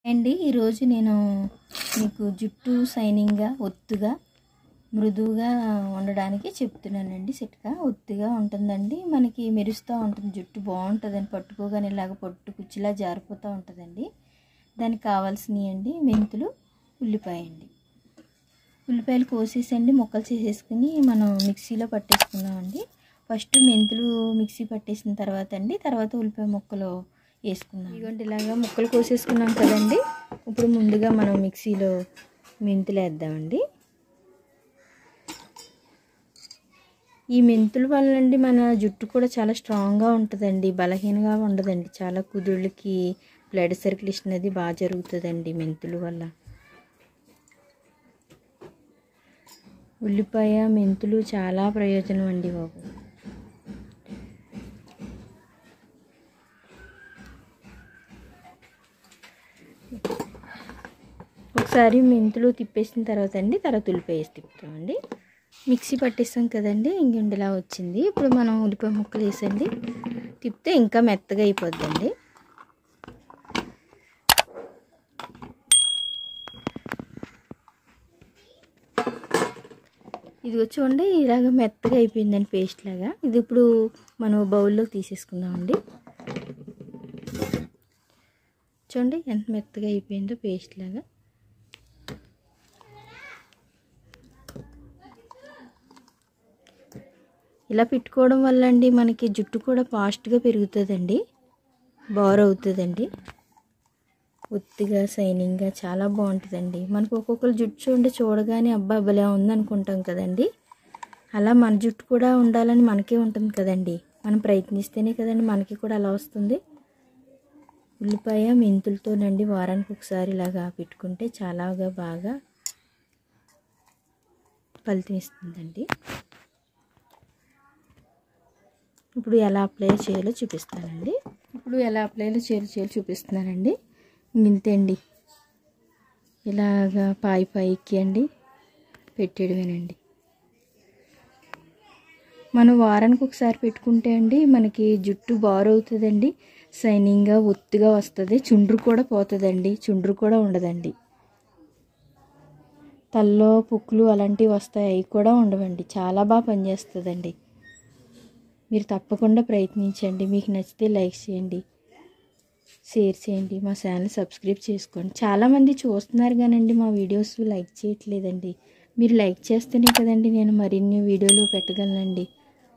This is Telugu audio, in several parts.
అండి ఈరోజు నేను మీకు జుట్టు షైనింగ్గా ఒత్తుగా మృదువుగా ఉండడానికి చెప్తున్నానండి చిట్కా ఒత్తుగా ఉంటుందండి మనకి మెరుస్తూ ఉంటుంది జుట్టు బాగుంటుందండి పట్టుకోగానే ఇలాగ పట్టు కుచ్చిలా జారిపోతూ ఉంటుందండి దానికి కావాల్సినవి అండి మెంతులు ఉల్లిపాయ అండి ఉల్లిపాయలు కోసేసండి ముక్కలు చేసేసుకుని మనం మిక్సీలో పట్టేసుకున్నామండి ఫస్ట్ మెంతులు మిక్సీ పట్టేసిన తర్వాత అండి తర్వాత ఉల్లిపాయ ముక్కలు వేసుకున్నాం ఇదిగోండి ఇలాగా ముక్కలు కోసేసుకున్నాం కదండి ఇప్పుడు ముందుగా మనం మిక్సీలో మెంతులు వేద్దామండి ఈ మెంతుల వల్లండి మన జుట్టు కూడా చాలా స్ట్రాంగ్గా ఉంటుందండి బలహీనంగా ఉండదండి చాలా కుదుళ్ళకి బ్లడ్ సర్క్యులేషన్ అది బాగా జరుగుతుందండి మెంతుల వల్ల ఉల్లిపాయ మెంతులు చాలా ప్రయోజనం అండి బాబు ఒకసారి మెంతులు తిప్పేసిన తర్వాత అండి తర్వాత ఉల్లిపాయ వేసి తిప్పుతామండి మిక్సీ పట్టేస్తాం కదండి ఇంకండి ఇలా వచ్చింది ఇప్పుడు మనం ఉల్లిపాయ ముక్కలు వేసండి తిప్పితే ఇంకా మెత్తగా అయిపోద్దండి ఇది చూడండి ఇలాగ మెత్తగా అయిపోయిందండి పేస్ట్ లాగా ఇది ఇప్పుడు మనం బౌల్లోకి తీసేసుకుందామండి చూడండి ఎంత మెత్తగా అయిపోయిందో పేస్ట్ లాగా ఇలా పెట్టుకోవడం వల్ల అండి మనకి జుట్టు కూడా ఫాస్ట్గా పెరుగుతుందండి బార్ అవుతుందండి ఒత్తిగా షైనింగ్గా చాలా బాగుంటుందండి మనకు ఒక్కొక్కరు జుట్టు చూడండి చూడగానే అబ్బా భలే ఉందనుకుంటాం కదండి అలా మన జుట్టు కూడా ఉండాలని మనకే ఉంటుంది కదండి మనం ప్రయత్నిస్తేనే కదండి మనకి కూడా అలా వస్తుంది ఉల్లిపాయ మెంతులతోనండి వారానికి ఒకసారి ఇలాగా పెట్టుకుంటే చాలాగా బాగా ఫలితం ఇస్తుందండి ఇప్పుడు ఎలా అప్లై చేయాలో చూపిస్తానండి ఇప్పుడు ఎలా అప్లై చేయాలో చేయాలో చూపిస్తున్నానండి ఇంతే అండి ఇలాగా పాయి పైకి అండి పెట్టేయడమేనండి మనం వారానికి ఒకసారి పెట్టుకుంటే అండి మనకి జుట్టు బారు అవుతుందండి షైనింగ్గా ఒత్తుగా వస్తుంది చుండ్రు కూడా పోతుందండి చుండ్రు కూడా ఉండదండి తల్లో పుక్కులు అలాంటివి వస్తాయి అవి కూడా ఉండవండి చాలా బాగా పనిచేస్తుందండి మీరు తప్పకుండా ప్రయత్నించండి మీకు నచ్చితే లైక్ చేయండి షేర్ చేయండి మా ఛానల్ సబ్స్క్రైబ్ చేసుకోండి చాలామంది చూస్తున్నారు కానండి మా వీడియోస్ లైక్ చేయట్లేదండి మీరు లైక్ చేస్తేనే కదండి నేను మరిన్ని వీడియోలు పెట్టగలనండి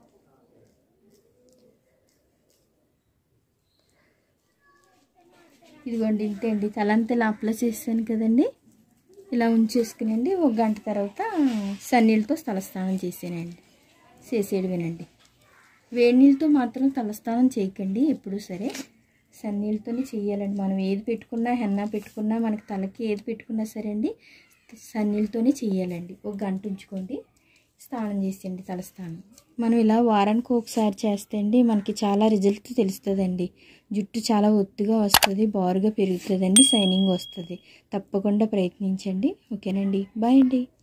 ఇదిగోండి ఇంతే అండి తలంతా ఇలా అప్లై చేసాను కదండి ఇలా ఉంచేసుకునండి ఒక గంట తర్వాత సన్నీళ్ళతో తలస్నానం చేసానండి చేసేయడమేనండి వేడి నీళ్ళతో మాత్రం తలస్నానం చేయకండి ఎప్పుడూ సరే సన్నీళ్ళతోనే చేయాలండి మనం ఏది పెట్టుకున్నా హెన్నా పెట్టుకున్నా మనకి తలకి ఏది పెట్టుకున్నా సరే అండి సన్నీళ్ళతోనే చేయాలండి ఒక గంట ఉంచుకోండి స్నానం చేసేయండి తలస్నానం మనం ఇలా వారానికి ఒకసారి చేస్తే అండి మనకి చాలా రిజల్ట్ తెలుస్తుందండి జుట్టు చాలా ఒత్తుగా వస్తుంది బారుగా పెరుగుతుందండి షైనింగ్ వస్తుంది తప్పకుండా ప్రయత్నించండి ఓకేనండి బాయ్ అండి